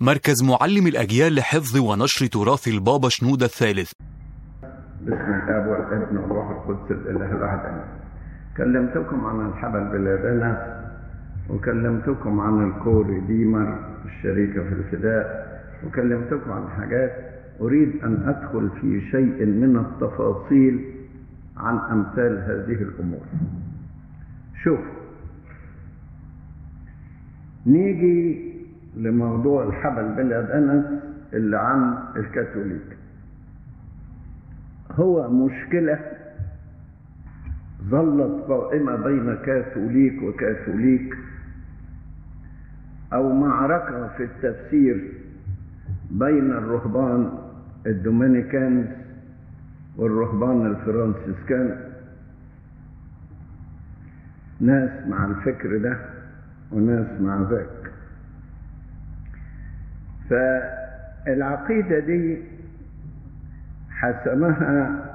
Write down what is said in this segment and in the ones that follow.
مركز معلم الأجيال لحفظ ونشر تراث البابا شنودة الثالث باسم الاب والابن والروح القدس الاله الاحد امين كلمتكم عن الحبل بلادنس وكلمتكم عن الكوري ديمر الشريكه في الفداء وكلمتكم عن حاجات اريد ان ادخل في شيء من التفاصيل عن امثال هذه الامور شوف نيجي لموضوع الحبل بلادنس اللي عن الكاثوليك هو مشكلة ظلت قائمة بين كاثوليك وكاثوليك أو معركة في التفسير بين الرهبان الدومينيكانز والرهبان الفرنسيسكان ناس مع الفكر ده وناس مع ذاك فالعقيدة دي حسمها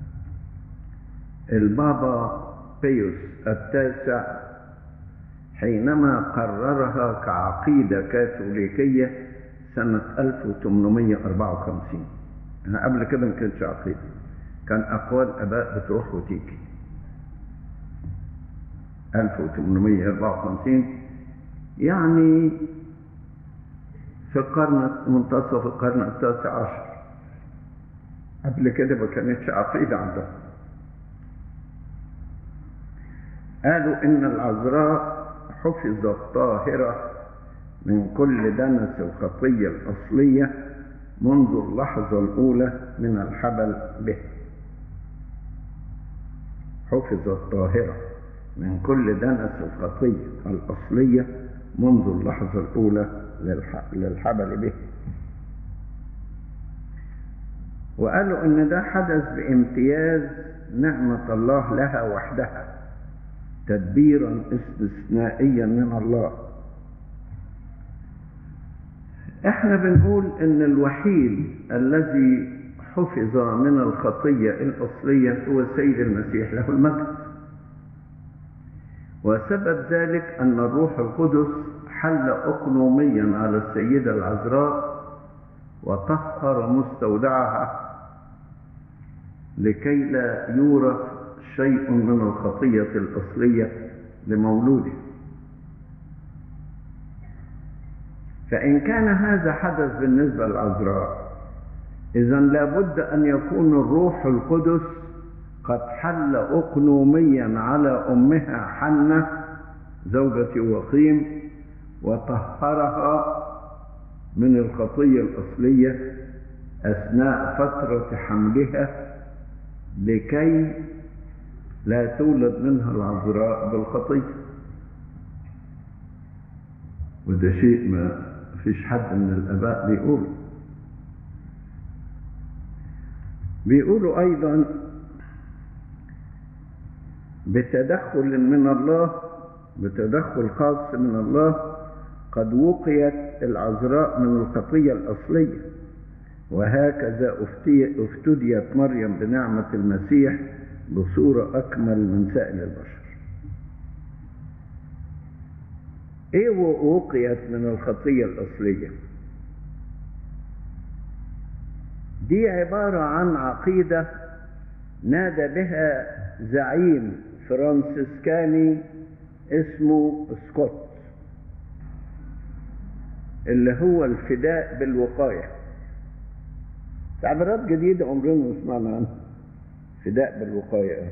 البابا بيوس التاسع حينما قررها كعقيدة كاثوليكية سنة 1854 أنا قبل كده ما كانتش عقيدة كان أقوال آباء بتروح وتيجي 1854 يعني في القرن منتصف القرن التاسع عشر قبل كده ما كانتش عقيدة عندهم قالوا إن العذراء حفظت طاهرة من كل دنس الخطية الأصلية منذ اللحظة الأولى من الحبل به حفظت طاهرة من كل دنس الخطية الأصلية منذ اللحظة الأولى للحبل به وقالوا ان ده حدث بامتياز نعمة الله لها وحدها تدبيرا استثنائيا من الله احنا بنقول ان الوحيد الذي حفظ من الخطية الأصلية هو السيد المسيح له المجد وسبب ذلك أن الروح القدس حل أقنوميا على السيدة العذراء وطهر مستودعها لكي لا يورث شيء من الخطية الأصلية لمولوده فإن كان هذا حدث بالنسبة للعذراء إذا لابد أن يكون الروح القدس قد حل أقنوميا على أمها حنة زوجة وخيم وطهرها من الخطية الأصلية أثناء فترة حملها لكي لا تولد منها العذراء بالخطية وده شيء ما فيش حد من الآباء بيقوله بيقولوا أيضا بتدخل من الله بتدخل خاص من الله قد وقيت العذراء من الخطية الأصلية وهكذا افتديت مريم بنعمة المسيح بصورة أكمل من سائر البشر إيه وقيت من الخطية الأصلية دي عبارة عن عقيدة نادى بها زعيم فرانسيسكاني اسمه سكوت اللي هو الفداء بالوقاية تعبيرات جديدة عمرنا ما سمعنا عنها فداء بالوقاية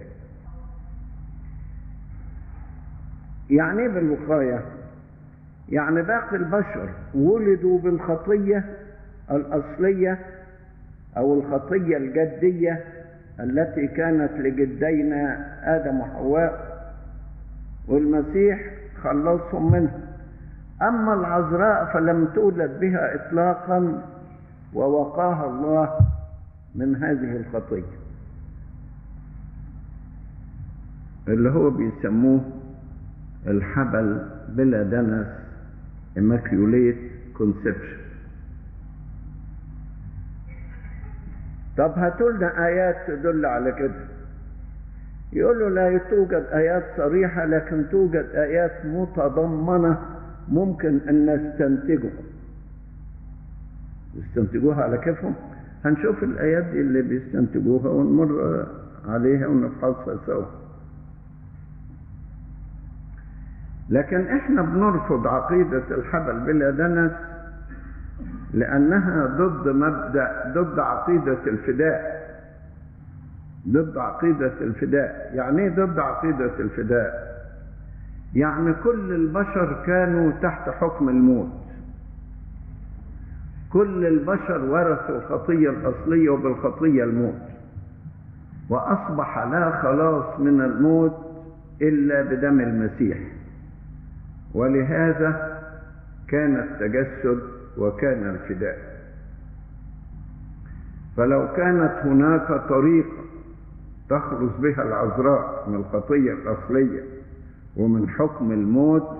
يعني ايه بالوقاية يعني باقي البشر ولدوا بالخطية الأصلية أو الخطية الجدية التي كانت لجدينا آدم وحواء والمسيح خلصهم منها أما العذراء فلم تولد بها إطلاقا ووقاها الله من هذه الخطية اللي هو بيسموه الحبل بلا دنس immaculate conception طب هاتوا لنا آيات تدل على كده يقولوا لا توجد آيات صريحة لكن توجد آيات متضمنة ممكن أن نستنتجه يستنتجوها على كيفهم هنشوف الآيات دي اللي بيستنتجوها ونمر عليها ونفحصها سوا لكن احنا بنرفض عقيدة الحبل بلا دنس لأنها ضد مبدأ ضد عقيدة الفداء ضد عقيدة الفداء يعني ايه ضد عقيدة الفداء يعني كل البشر كانوا تحت حكم الموت كل البشر ورثوا الخطية الأصلية وبالخطية الموت وأصبح لا خلاص من الموت إلا بدم المسيح ولهذا كان التجسد وكان الفداء فلو كانت هناك طريقة تخلص بها العذراء من الخطية الأصلية ومن حكم الموت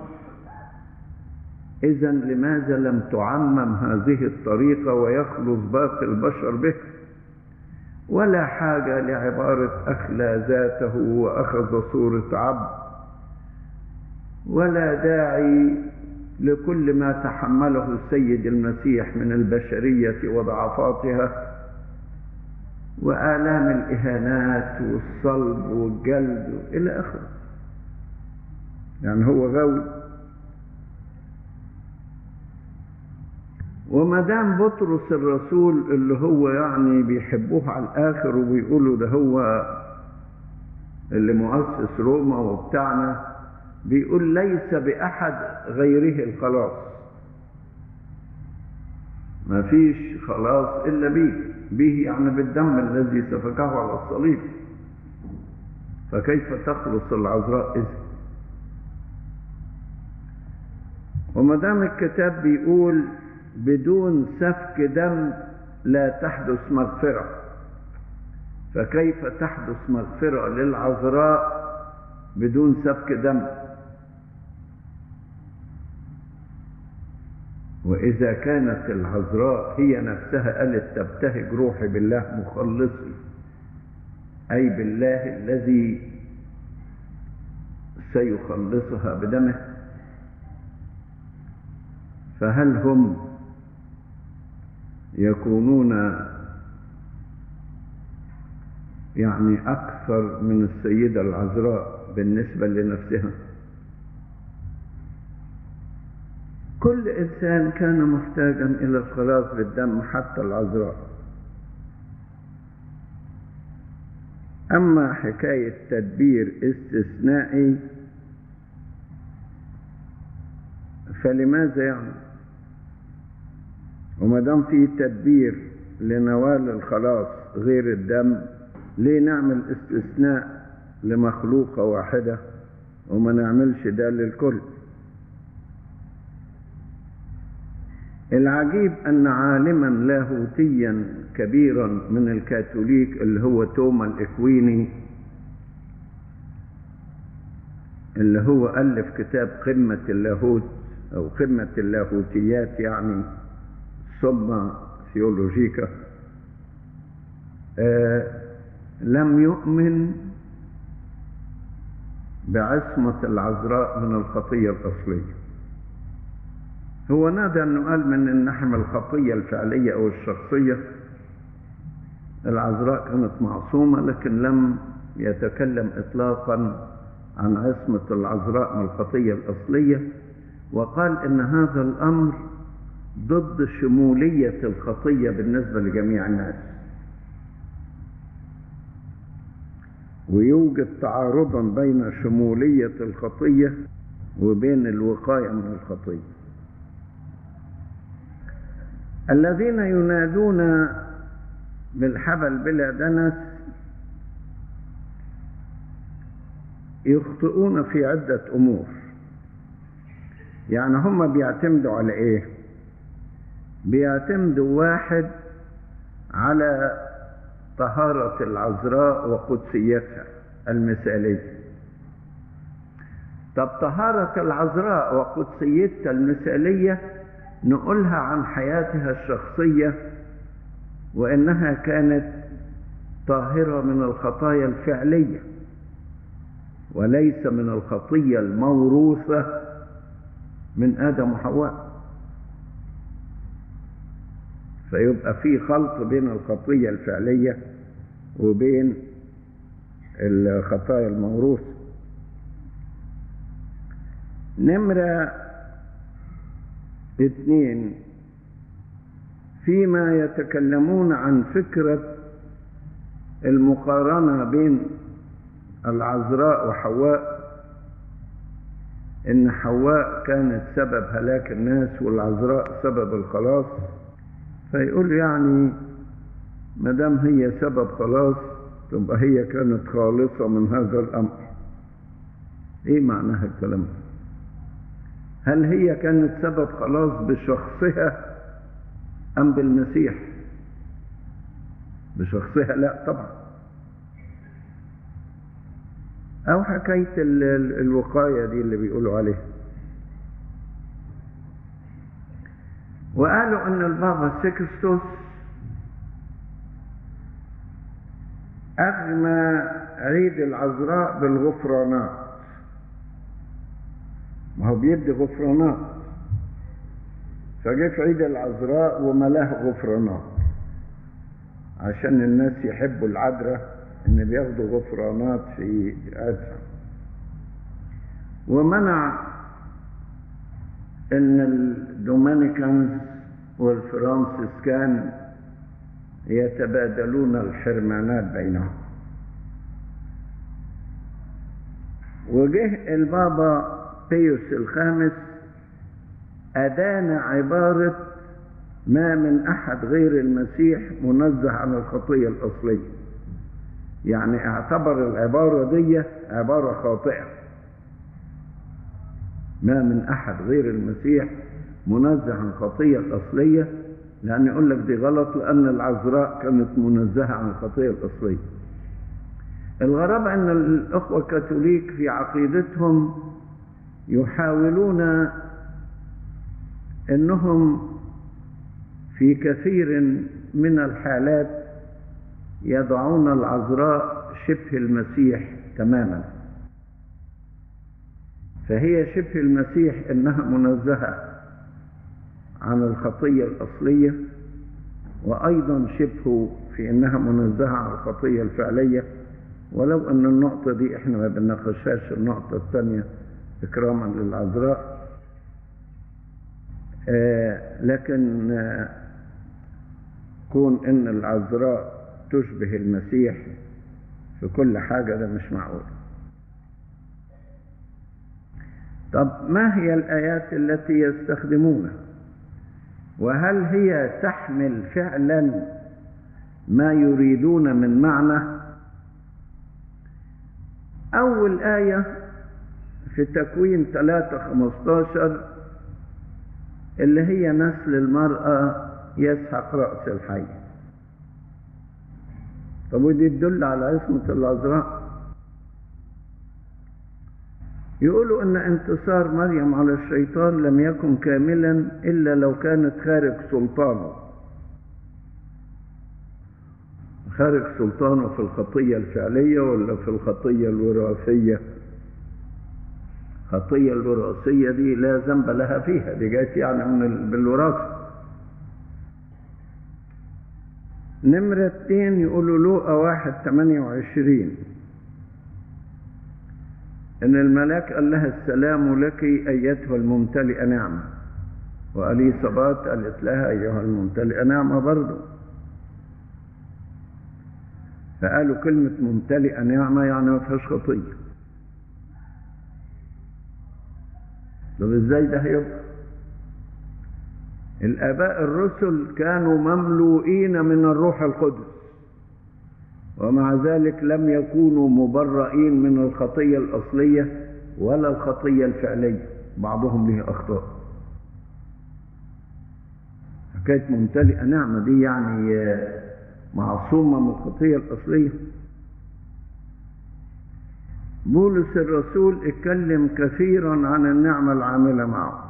إذا لماذا لم تعمم هذه الطريقة ويخلص باقي البشر بها ولا حاجة لعبارة أخلى ذاته وأخذ صورة عبد ولا داعي لكل ما تحمله السيد المسيح من البشرية وضعفاتها وآلام الإهانات والصلب والجلد إلى آخره يعني هو غوي وما دام بطرس الرسول اللي هو يعني بيحبوه على الآخر وبيقولوا ده هو اللي مؤسس روما وبتاعنا بيقول ليس بأحد غيره الخلاص ما فيش خلاص إلا به به يعني بالدم الذي سفكه على الصليب فكيف تخلص العذراء إذا وما دام الكتاب بيقول بدون سفك دم لا تحدث مغفرة فكيف تحدث مغفرة للعذراء بدون سفك دم وإذا كانت العذراء هي نفسها قالت تبتهج روحي بالله مخلصي أي بالله الذي سيخلصها بدمه فهل هم يكونون يعني أكثر من السيدة العذراء بالنسبة لنفسها كل إنسان كان محتاجا إلى الخلاص بالدم حتى العذراء أما حكاية تدبير استثنائي فلماذا يعني وما دام في تدبير لنوال الخلاص غير الدم ليه نعمل استثناء لمخلوقة واحدة وما نعملش ده للكل العجيب أن عالما لاهوتيا كبيرا من الكاثوليك اللي هو توما الإكويني اللي هو ألف كتاب قمة اللاهوت أو قمة اللاهوتيات يعني ثم ثيولوجيكا آه لم يؤمن بعصمة العذراء من الخطية الأصلية هو نادى أنه قال من النحم الخطية الفعلية أو الشخصية العذراء كانت معصومة لكن لم يتكلم إطلاقا عن عصمة العذراء من الخطية الأصلية وقال إن هذا الأمر ضد شمولية الخطية بالنسبة لجميع الناس ويوجد تعارضا بين شمولية الخطية وبين الوقاية من الخطية الذين ينادون بالحبل بلا دنس يخطئون في عدة أمور يعني هم بيعتمدوا على إيه بيعتمدوا واحد على طهارة العذراء وقدسيتها المثالية طب طهارة العذراء وقدسيتها المثالية نقولها عن حياتها الشخصية وإنها كانت طاهرة من الخطايا الفعلية وليس من الخطية الموروثة من آدم وحواء فيبقى في خلط بين الخطية الفعلية وبين الخطايا الموروثة نمرة اثنين فيما يتكلمون عن فكرة المقارنة بين العذراء وحواء ان حواء كانت سبب هلاك الناس والعذراء سبب الخلاص فيقول يعني ما دام هي سبب خلاص تبقى هي كانت خالصة من هذا الأمر ايه معناها الكلام ده هل هي كانت سبب خلاص بشخصها أم بالمسيح بشخصها لا طبعا أو حكاية الوقاية دي اللي بيقولوا عليها وقالوا أن البابا سيكستوس أغنى عيد العذراء بالغفرانات ما هو بيدي غفرانات فجه في عيد العذراء وملاه غفرانات عشان الناس يحبوا العذراء ان بياخدوا غفرانات في عيدها ومنع ان الدومينيكانز والفرانسيسكان يتبادلون الحرمانات بينهم وجه البابا بيوس الخامس أدان عبارة ما من أحد غير المسيح منزه عن الخطية الأصلية يعني اعتبر العبارة دي عبارة خاطئة ما من أحد غير المسيح منزه عن الخطية الأصلية لأن يقول لك دي غلط لأن العذراء كانت منزهة عن الخطية الأصلية الغرابة أن الأخوة الكاثوليك في عقيدتهم يحاولون أنهم في كثير من الحالات يضعون العذراء شبه المسيح تماما فهي شبه المسيح انها منزهه عن الخطيه الاصليه وايضا شبهه في انها منزهه عن الخطيه الفعليه ولو ان النقطه دي احنا ما بنناقشهاش النقطه الثانيه اكراما للعذراء آه لكن آه كون ان العذراء تشبه المسيح في كل حاجة ده مش معقول طب ما هي الآيات التي يستخدمونها وهل هي تحمل فعلا ما يريدون من معنى أول آية في تكوين 3 15 اللي هي نسل المرأة يسحق رأس الحي طب ودي تدل على عصمة العذراء يقولوا ان انتصار مريم على الشيطان لم يكن كاملا الا لو كانت خارج سلطانه خارج سلطانه في الخطية الفعلية ولا في الخطية الوراثية الخطية الوراثية دي لا ذنب لها فيها دي جات يعني من بالوراثة نمرة اتنين يقولوا لوقا واحد تمانية وعشرين إن الملاك قال لها السلام لك أيتها الممتلئة نعمة وأليصابات قالت لها أيها الممتلئة نعمة برضه فقالوا كلمة ممتلئة نعمة يعني ما فيهاش خطية طب ازاي ده هيبقى؟ الآباء الرسل كانوا مملوئين من الروح القدس ومع ذلك لم يكونوا مبرئين من الخطية الأصلية ولا الخطية الفعلية بعضهم له أخطاء حكاية ممتلئة نعمة دي يعني معصومة من الخطية الأصلية بولس الرسول اتكلم كثيرا عن النعمة العاملة معه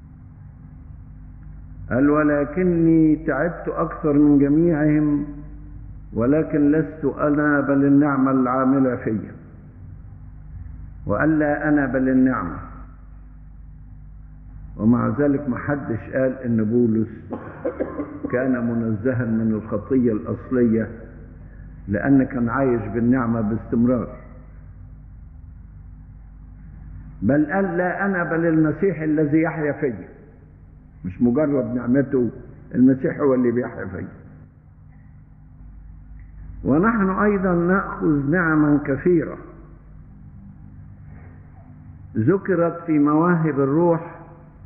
قال ولكني تعبت أكثر من جميعهم ولكن لست أنا بل النعمة العاملة فيا وقال لا أنا بل النعمة ومع ذلك ما حدش قال إن بولس كان منزها من الخطية الأصلية لأن كان عايش بالنعمة باستمرار بل قال لا أنا بل المسيح الذي يحيا فيا مش مجرد نعمته المسيح هو اللي بيحيا فيا ونحن أيضا نأخذ نعما كثيرة ذكرت في مواهب الروح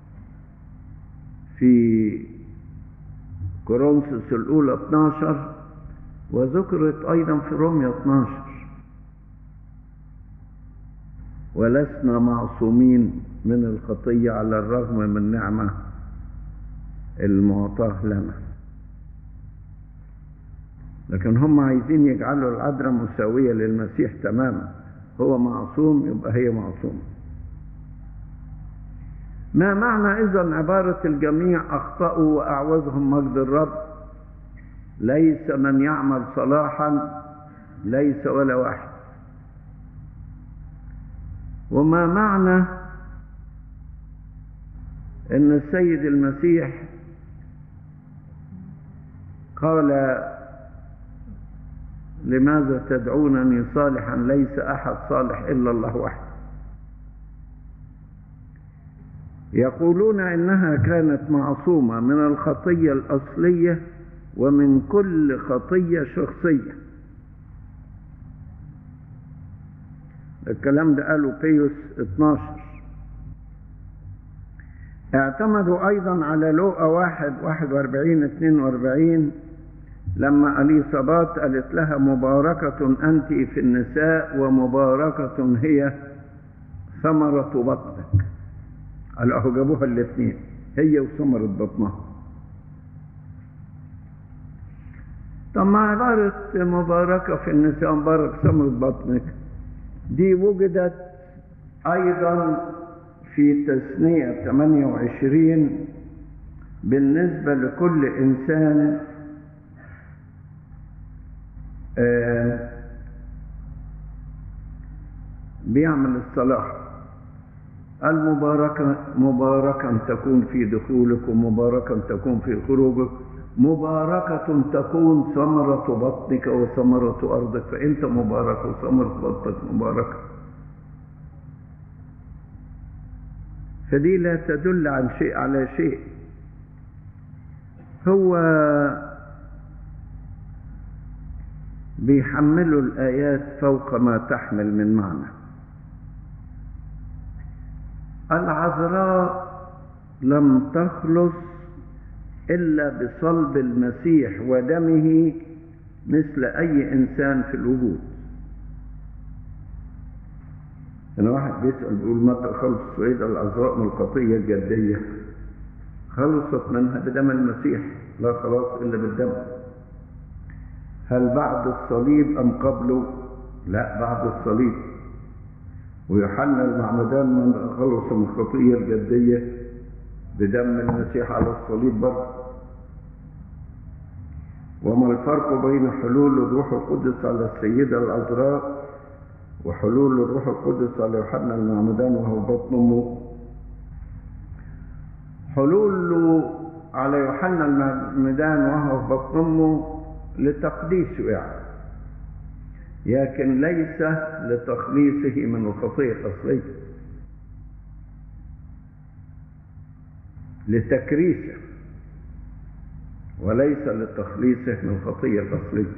في كورنثوس الأولى 12 وذكرت أيضا في روميا 12 ولسنا معصومين من الخطية على الرغم من النعمة المعطاة لنا لكن هم عايزين يجعلوا العذراء مساوية للمسيح تماما هو معصوم يبقى هي معصومة ما معنى إذا عبارة الجميع أخطأوا وأعوزهم مجد الرب ليس من يعمل صلاحا ليس ولا واحد وما معنى ان السيد المسيح قال لماذا تدعونني صالحا ليس احد صالح الا الله وحده يقولون انها كانت معصومه من الخطيه الاصليه ومن كل خطيه شخصيه الكلام ده قاله بيوس 12 اعتمدوا ايضا على لوقا واحد واحد واربعين اتنين واربعين لما اليصابات قالت لها مباركة انت في النساء ومباركة هي ثمرة بطنك قالوا جابوها الاثنين هي وثمرة بطنها طب ما عبارة مباركة في النساء مبارك ثمرة بطنك دي وجدت أيضا في تثنية 28 بالنسبة لكل إنسان آه بيعمل الصلاح المباركة مباركا تكون في دخولك ومباركا تكون في خروجك مباركة تكون ثمرة بطنك وثمرة أرضك فأنت مبارك وثمرة بطنك مباركة فدي لا تدل عن شيء على شيء هو بيحملوا الآيات فوق ما تحمل من معنى العذراء لم تخلص إلا بصلب المسيح ودمه مثل أي إنسان في الوجود أنا واحد بيسأل بيقول متى خلص السيدة العذراء من الخطية الجدية خلصت منها بدم المسيح لا خلاص إلا بالدم هل بعد الصليب أم قبله لا بعد الصليب ويوحنا المعمدان من خلص من الخطية الجدية بدم المسيح على الصليب برضه وما الفرق بين حلول الروح القدس على السيدة العذراء وحلول الروح القدس على يوحنا المعمدان وهو بطن أمه حلول على يوحنا المعمدان وهو بطن أمه لتقديسه يعني لكن ليس لتخليصه من الخطية الأصلية لتكريسه وليس لتخليصه من الخطية الأصلية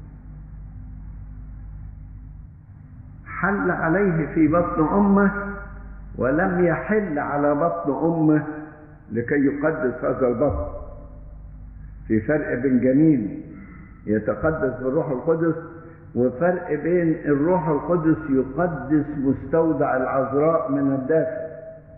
حل عليه في بطن أمه ولم يحل على بطن أمه لكي يقدس هذا البطن في فرق بين جنين يتقدس بالروح القدس وفرق بين الروح القدس يقدس مستودع العذراء من الداخل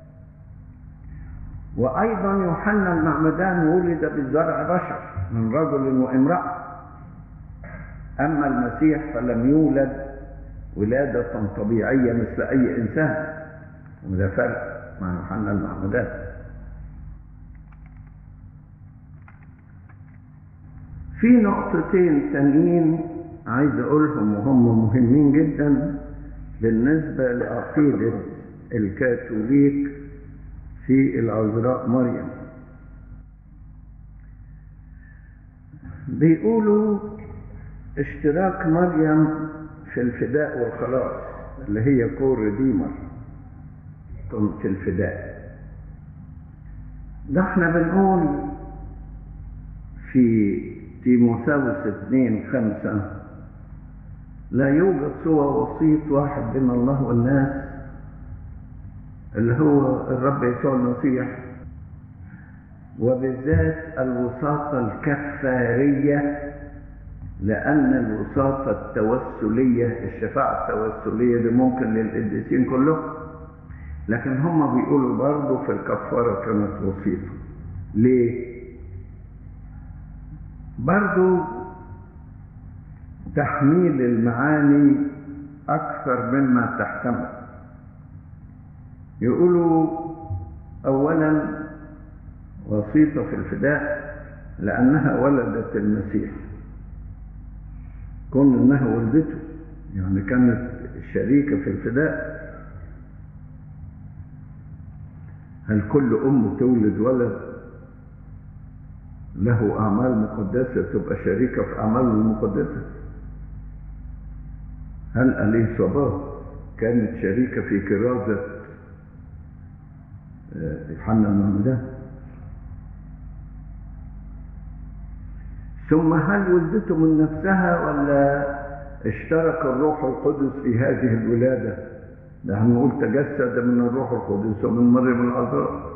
وأيضا يوحنا المعمدان ولد بالزرع بشر من رجل وامرأة أما المسيح فلم يولد ولادة طبيعية مثل أي إنسان وده فرق مع يوحنا المعمدان في نقطتين تانيين عايز أقولهم وهم مهمين جدا بالنسبة لعقيدة الكاثوليك في العذراء مريم بيقولوا اشتراك مريم في الفداء والخلاص اللي هي كور ديمر في الفداء ده احنا بنقول في تيموثاوس اثنين خمسة لا يوجد سوى وسيط واحد بين الله والناس اللي هو الرب يسوع المسيح وبالذات الوساطة الكفارية لأن الوساطة التوسلية الشفاعة التوسلية دي ممكن للقديسين كلهم لكن هم بيقولوا برضه في الكفارة كانت وسيطة ليه؟ برضه تحميل المعاني أكثر مما تحتمل يقولوا أولا وسيطة في الفداء لأنها ولدت المسيح كون إنها ولدته يعني كانت شريكة في الفداء هل كل أم تولد ولد له أعمال مقدسة تبقى شريكة في أعماله المقدسة هل أليصابات كانت شريكة في كرازة يوحنا المعمدان ثم هل ولدته من نفسها ولا اشترك الروح القدس في هذه الولادة ده هنقول تجسد من الروح القدس ومن مريم العذراء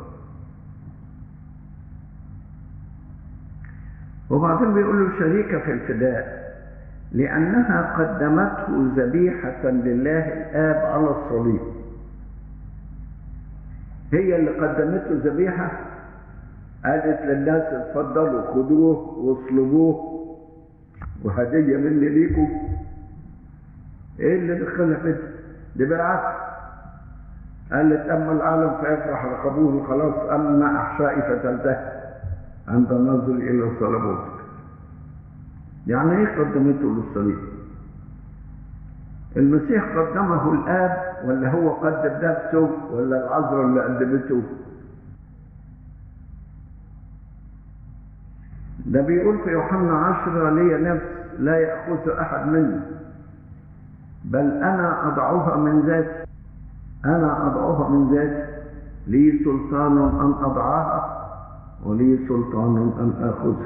وبعدين بيقولوا شريكة في الفداء لأنها قدمته ذبيحة لله الآب على الصليب هي اللي قدمته ذبيحة قالت للناس اتفضلوا خدوه واصلبوه وهدية مني ليكم ايه اللي دخلها كده دي بالعكس قالت اما العالم فيفرح رقبوه خلاص اما احشائي فتلتهي عند النظر الى صلبوتك يعني ايه قدمته للصليب المسيح قدمه الاب ولا هو قدم نفسه ولا العذراء اللي قدمته ده بيقول في يوحنا عشرة لي نفس لا يأخذ أحد مني بل أنا أضعها من ذاتي أنا أضعها من ذاتي لي سلطان أن أضعها ولي سلطان أن آخذها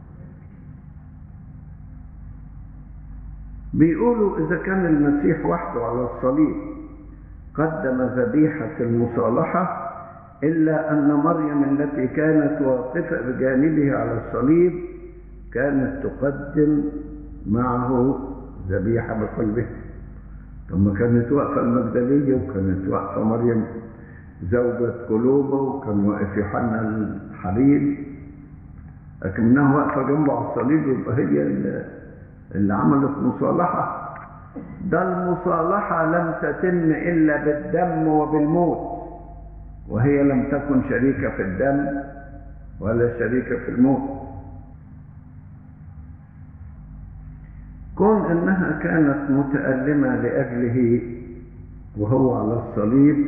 بيقولوا إذا كان المسيح وحده على الصليب قدم ذبيحة المصالحة إلا أن مريم التي كانت واقفة بجانبه على الصليب كانت تقدم معه ذبيحة بقلبها ثم كانت واقفة المجدلية وكانت واقفة مريم زوجة قلوبه وكان واقف يوحنا الحبيب لكنها واقفة جنبه على الصليب يبقى هي اللي عملت مصالحة ده المصالحة لم تتم إلا بالدم وبالموت وهي لم تكن شريكة في الدم ولا شريكة في الموت كون انها كانت متألمة لأجله وهو على الصليب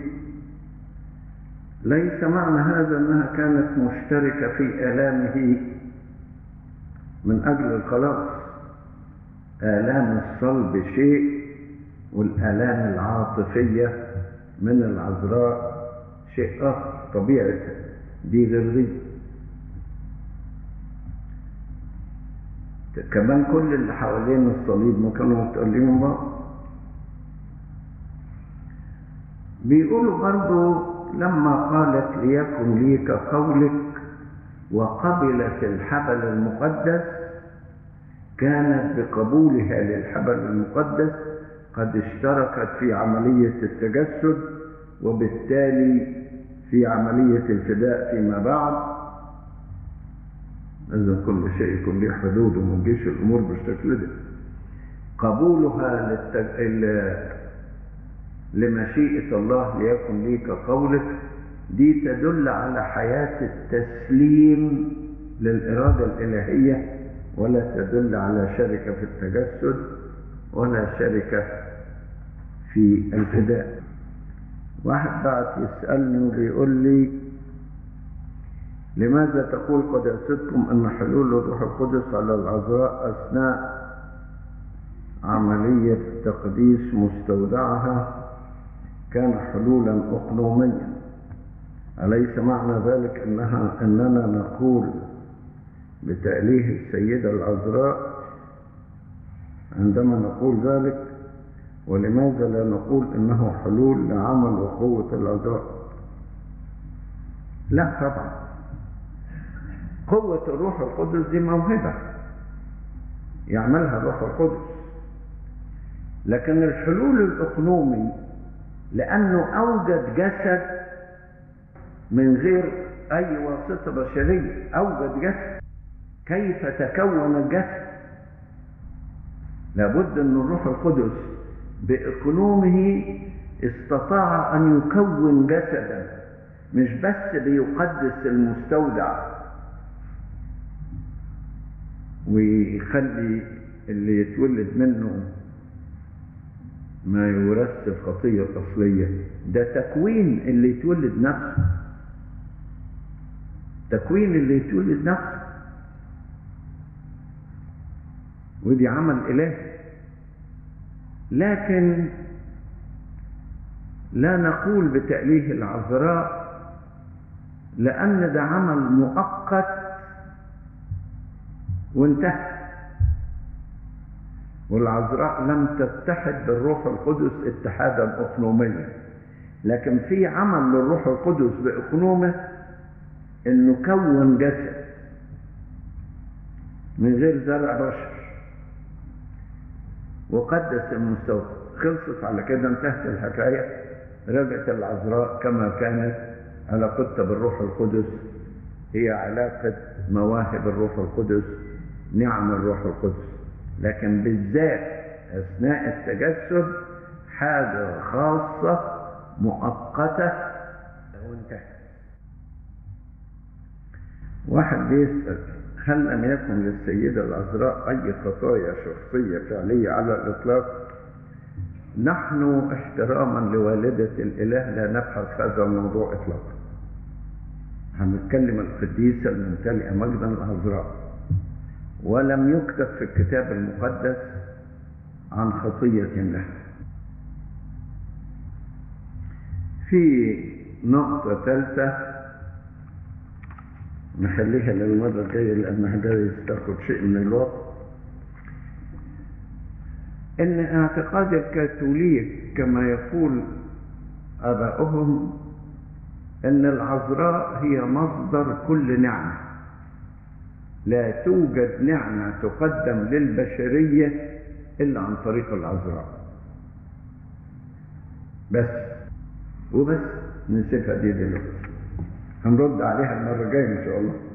ليس معنى هذا انها كانت مشتركة في آلامه من أجل الخلاص آلام الصلب شيء والآلام العاطفية من العذراء شيء آخر طبيعة دي غير دي كمان كل اللي حوالين الصليب ما كانوا متقلين من بعض بيقولوا برضو لما قالت ليكن لي كقولك وقبلت الحبل المقدس كانت بقبولها للحبل المقدس قد اشتركت في عملية التجسد وبالتالي في عملية الفداء فيما بعد لازم كل شيء يكون له حدود وما تجيش الأمور بالشكل ده قبولها للتج... ال... لمشيئة الله ليكن لي كقولك دي تدل على حياة التسليم للإرادة الإلهية ولا تدل على شركة في التجسد ولا شركة في الفداء واحد بعد يسألني وبيقول لي لماذا تقول قداستكم أن حلول الروح القدس على العذراء أثناء عملية تقديس مستودعها كان حلولا أقلوميا أليس معنى ذلك أنها أننا نقول بتأليه السيدة العذراء عندما نقول ذلك ولماذا لا نقول انه حلول لعمل وقوة العذراء لا طبعا قوة الروح القدس دي موهبة يعملها الروح القدس لكن الحلول الأقلومي لأنه أوجد جسد من غير أي واسطة بشرية أوجد جسد كيف تكون الجسد لابد أن الروح القدس بإقلومه استطاع أن يكون جسدا مش بس بيقدس المستودع ويخلي اللي يتولد منه ما يورث الخطية الأصلية ده تكوين اللي يتولد نفسه تكوين اللي يتولد نفسه ودي عمل إلهي لكن لا نقول بتأليه العذراء لأن ده عمل مؤقت وانتهى والعذراء لم تتحد بالروح القدس اتحادا اقنوميا لكن في عمل للروح القدس باقنومه انه كون جسد من غير زرع بشر وقدس المستوى خلصت على كده انتهت الحكايه رجعت العذراء كما كانت علاقتها بالروح القدس هي علاقه مواهب الروح القدس نعم الروح القدس لكن بالذات اثناء التجسد حاجه خاصه مؤقته وانتهت واحد بيسال هل لم يكن للسيده العذراء اي خطايا شخصيه فعليه على الاطلاق نحن احتراما لوالده الاله لا نبحث هذا الموضوع اطلاقا هنتكلم القديسه الممتلئه مجدا العذراء ولم يكتب في الكتاب المقدس عن خطية لها في نقطة ثالثة نخليها للمرة الجاية لأنها ده تاخد شيء من الوقت إن اعتقاد الكاثوليك كما يقول آباؤهم إن العذراء هي مصدر كل نعمة لا توجد نعمة تقدم للبشرية إلا عن طريق العذراء بس وبس نسيبها دي دلوقتي هنرد عليها المرة الجاية إن شاء الله